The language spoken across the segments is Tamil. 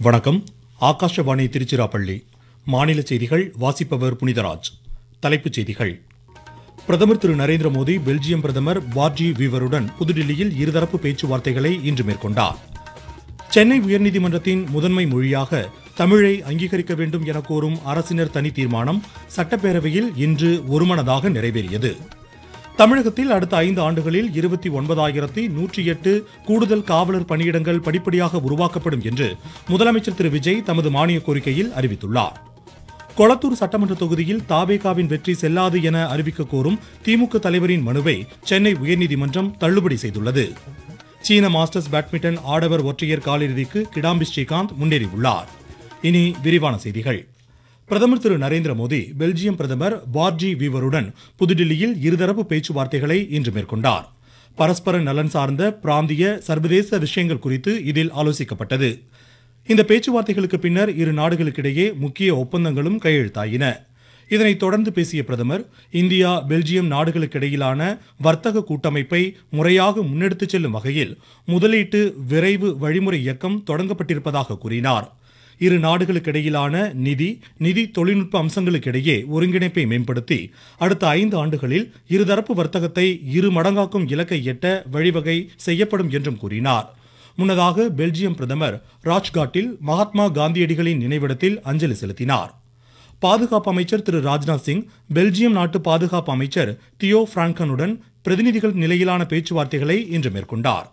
வணக்கம் ஆகாஷவாணி திருச்சிராப்பள்ளி மாநில செய்திகள் வாசிப்பவர் புனிதராஜ் தலைப்புச் செய்திகள் பிரதமர் திரு நரேந்திர மோடி பெல்ஜியம் பிரதமர் வார்ஜி வீவருடன் புதுடில்லியில் இருதரப்பு பேச்சுவார்த்தைகளை இன்று மேற்கொண்டார் சென்னை உயர்நீதிமன்றத்தின் முதன்மை மொழியாக தமிழை அங்கீகரிக்க வேண்டும் என கோரும் அரசினர் தனி தீர்மானம் சட்டப்பேரவையில் இன்று ஒருமனதாக நிறைவேறியது தமிழகத்தில் அடுத்த ஐந்து ஆண்டுகளில் இருபத்தி ஒன்பதாயிரத்தி நூற்றி எட்டு கூடுதல் காவலர் பணியிடங்கள் படிப்படியாக உருவாக்கப்படும் என்று முதலமைச்சர் திரு விஜய் தமது மானிய கோரிக்கையில் அறிவித்துள்ளார் கொளத்தூர் சட்டமன்ற தொகுதியில் தாவேகாவின் வெற்றி செல்லாது என அறிவிக்க கோரும் திமுக தலைவரின் மனுவை சென்னை உயர்நீதிமன்றம் தள்ளுபடி செய்துள்ளது சீன மாஸ்டர்ஸ் பேட்மிண்டன் ஆடவர் ஒற்றையர் காலிறுதிக்கு கிடாம்பி ஸ்ரீகாந்த் முன்னேறியுள்ளார் இனி விரிவான செய்திகள் பிரதமர் திரு நரேந்திர மோடி பெல்ஜியம் பிரதமர் வார்ஜி வீவருடன் புதுடில்லியில் இருதரப்பு பேச்சுவார்த்தைகளை இன்று மேற்கொண்டார் பரஸ்பர நலன் சார்ந்த பிராந்திய சர்வதேச விஷயங்கள் குறித்து இதில் ஆலோசிக்கப்பட்டது இந்த பேச்சுவார்த்தைகளுக்கு பின்னர் இரு நாடுகளுக்கிடையே முக்கிய ஒப்பந்தங்களும் கையெழுத்தாயின இதனைத் தொடர்ந்து பேசிய பிரதமர் இந்தியா பெல்ஜியம் நாடுகளுக்கிடையிலான வர்த்தக கூட்டமைப்பை முறையாக முன்னெடுத்துச் செல்லும் வகையில் முதலீட்டு விரைவு வழிமுறை இயக்கம் தொடங்கப்பட்டிருப்பதாக கூறினார் இரு நாடுகளுக்கிடையிலான நிதி நிதி தொழில்நுட்ப அம்சங்களுக்கிடையே ஒருங்கிணைப்பை மேம்படுத்தி அடுத்த ஐந்து ஆண்டுகளில் இருதரப்பு வர்த்தகத்தை இரு மடங்காக்கும் இலக்கை எட்ட வழிவகை செய்யப்படும் என்றும் கூறினார் முன்னதாக பெல்ஜியம் பிரதமர் ராஜ்காட்டில் மகாத்மா காந்தியடிகளின் நினைவிடத்தில் அஞ்சலி செலுத்தினார் பாதுகாப்பு அமைச்சர் திரு ராஜ்நாத் சிங் பெல்ஜியம் நாட்டு பாதுகாப்பு அமைச்சர் தியோ பிராங்கனுடன் பிரதிநிதிகள் நிலையிலான பேச்சுவார்த்தைகளை இன்று மேற்கொண்டார்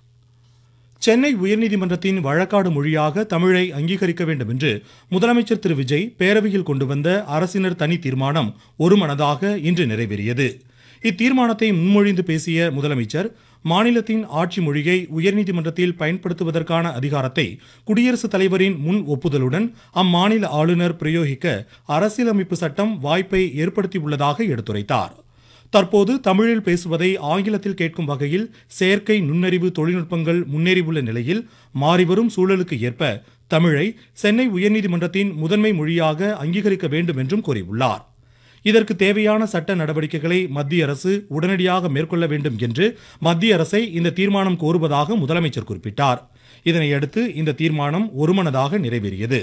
சென்னை உயர்நீதிமன்றத்தின் வழக்காடு மொழியாக தமிழை அங்கீகரிக்க வேண்டும் என்று முதலமைச்சர் திரு விஜய் பேரவையில் கொண்டு வந்த அரசினர் தனி தீர்மானம் ஒருமனதாக இன்று நிறைவேறியது இத்தீர்மானத்தை முன்மொழிந்து பேசிய முதலமைச்சர் மாநிலத்தின் ஆட்சி மொழியை உயர்நீதிமன்றத்தில் பயன்படுத்துவதற்கான அதிகாரத்தை குடியரசுத் தலைவரின் முன் ஒப்புதலுடன் அம்மாநில ஆளுநர் பிரயோகிக்க அரசியலமைப்பு சட்டம் வாய்ப்பை ஏற்படுத்தியுள்ளதாக எடுத்துரைத்தார் தற்போது தமிழில் பேசுவதை ஆங்கிலத்தில் கேட்கும் வகையில் செயற்கை நுண்ணறிவு தொழில்நுட்பங்கள் முன்னேறியுள்ள நிலையில் மாறிவரும் சூழலுக்கு ஏற்ப தமிழை சென்னை உயர்நீதிமன்றத்தின் முதன்மை மொழியாக அங்கீகரிக்க வேண்டும் என்றும் கூறியுள்ளார் இதற்கு தேவையான சட்ட நடவடிக்கைகளை மத்திய அரசு உடனடியாக மேற்கொள்ள வேண்டும் என்று மத்திய அரசை இந்த தீர்மானம் கோருவதாக முதலமைச்சர் குறிப்பிட்டார் இதனையடுத்து இந்த தீர்மானம் ஒருமனதாக நிறைவேறியது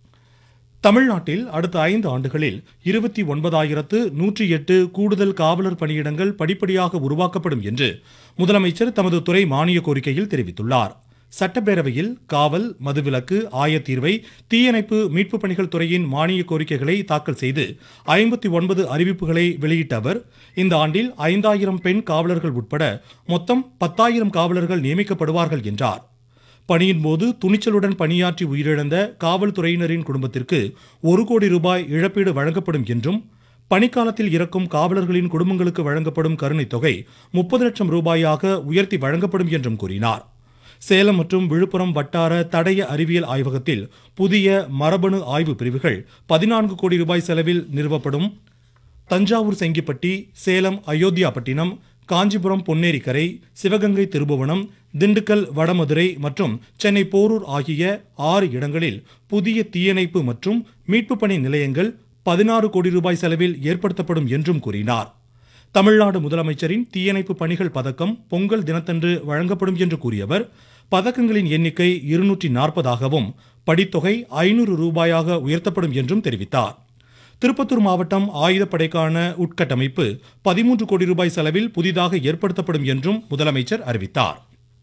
தமிழ்நாட்டில் அடுத்த ஐந்து ஆண்டுகளில் இருபத்தி ஒன்பதாயிரத்து நூற்றி எட்டு கூடுதல் காவலர் பணியிடங்கள் படிப்படியாக உருவாக்கப்படும் என்று முதலமைச்சர் தமது துறை மானிய கோரிக்கையில் தெரிவித்துள்ளார் சட்டப்பேரவையில் காவல் மதுவிலக்கு ஆயத்தீர்வை தீயணைப்பு மீட்பு பணிகள் துறையின் மானிய கோரிக்கைகளை தாக்கல் செய்து ஐம்பத்தி ஒன்பது அறிவிப்புகளை வெளியிட்ட அவர் இந்த ஆண்டில் ஐந்தாயிரம் பெண் காவலர்கள் உட்பட மொத்தம் பத்தாயிரம் காவலர்கள் நியமிக்கப்படுவார்கள் என்றார் பணியின் போது துணிச்சலுடன் பணியாற்றி உயிரிழந்த காவல்துறையினரின் குடும்பத்திற்கு ஒரு கோடி ரூபாய் இழப்பீடு வழங்கப்படும் என்றும் பணிக்காலத்தில் இறக்கும் காவலர்களின் குடும்பங்களுக்கு வழங்கப்படும் கருணைத் தொகை முப்பது லட்சம் ரூபாயாக உயர்த்தி வழங்கப்படும் என்றும் கூறினார் சேலம் மற்றும் விழுப்புரம் வட்டார தடய அறிவியல் ஆய்வகத்தில் புதிய மரபணு ஆய்வு பிரிவுகள் பதினான்கு கோடி ரூபாய் செலவில் நிறுவப்படும் தஞ்சாவூர் செங்கிப்பட்டி சேலம் அயோத்தியாபட்டினம் காஞ்சிபுரம் பொன்னேரிக்கரை சிவகங்கை திருபுவனம் திண்டுக்கல் வடமதுரை மற்றும் சென்னை போரூர் ஆகிய ஆறு இடங்களில் புதிய தீயணைப்பு மற்றும் மீட்பு பணி நிலையங்கள் பதினாறு கோடி ரூபாய் செலவில் ஏற்படுத்தப்படும் என்றும் கூறினார் தமிழ்நாடு முதலமைச்சரின் தீயணைப்பு பணிகள் பதக்கம் பொங்கல் தினத்தன்று வழங்கப்படும் என்று கூறியவர் பதக்கங்களின் எண்ணிக்கை இருநூற்றி நாற்பதாகவும் படித்தொகை ஐநூறு ரூபாயாக உயர்த்தப்படும் என்றும் தெரிவித்தார் திருப்பத்தூர் மாவட்டம் ஆயுதப்படைக்கான உட்கட்டமைப்பு பதிமூன்று கோடி ரூபாய் செலவில் புதிதாக ஏற்படுத்தப்படும் என்றும் முதலமைச்சர் அறிவித்தார்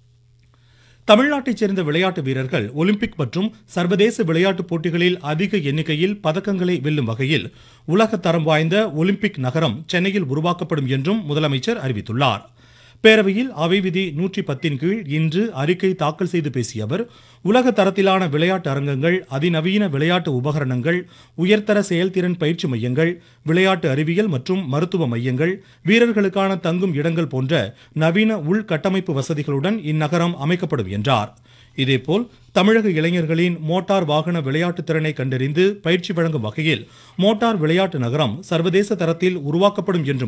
தமிழ்நாட்டைச் சேர்ந்த விளையாட்டு வீரர்கள் ஒலிம்பிக் மற்றும் சர்வதேச விளையாட்டுப் போட்டிகளில் அதிக எண்ணிக்கையில் பதக்கங்களை வெல்லும் வகையில் உலக தரம் வாய்ந்த ஒலிம்பிக் நகரம் சென்னையில் உருவாக்கப்படும் என்றும் முதலமைச்சர் அறிவித்துள்ளார் பேரவையில் அவை விதி நூற்றி பத்தின் கீழ் இன்று அறிக்கை தாக்கல் செய்து பேசிய அவர் உலக தரத்திலான விளையாட்டு அரங்கங்கள் அதிநவீன விளையாட்டு உபகரணங்கள் உயர்தர செயல்திறன் பயிற்சி மையங்கள் விளையாட்டு அறிவியல் மற்றும் மருத்துவ மையங்கள் வீரர்களுக்கான தங்கும் இடங்கள் போன்ற நவீன உள்கட்டமைப்பு வசதிகளுடன் இந்நகரம் அமைக்கப்படும் என்றார் இதேபோல் தமிழக இளைஞர்களின் மோட்டார் வாகன விளையாட்டு திறனை கண்டறிந்து பயிற்சி வழங்கும் வகையில் மோட்டார் விளையாட்டு நகரம் சர்வதேச தரத்தில் உருவாக்கப்படும் என்றும்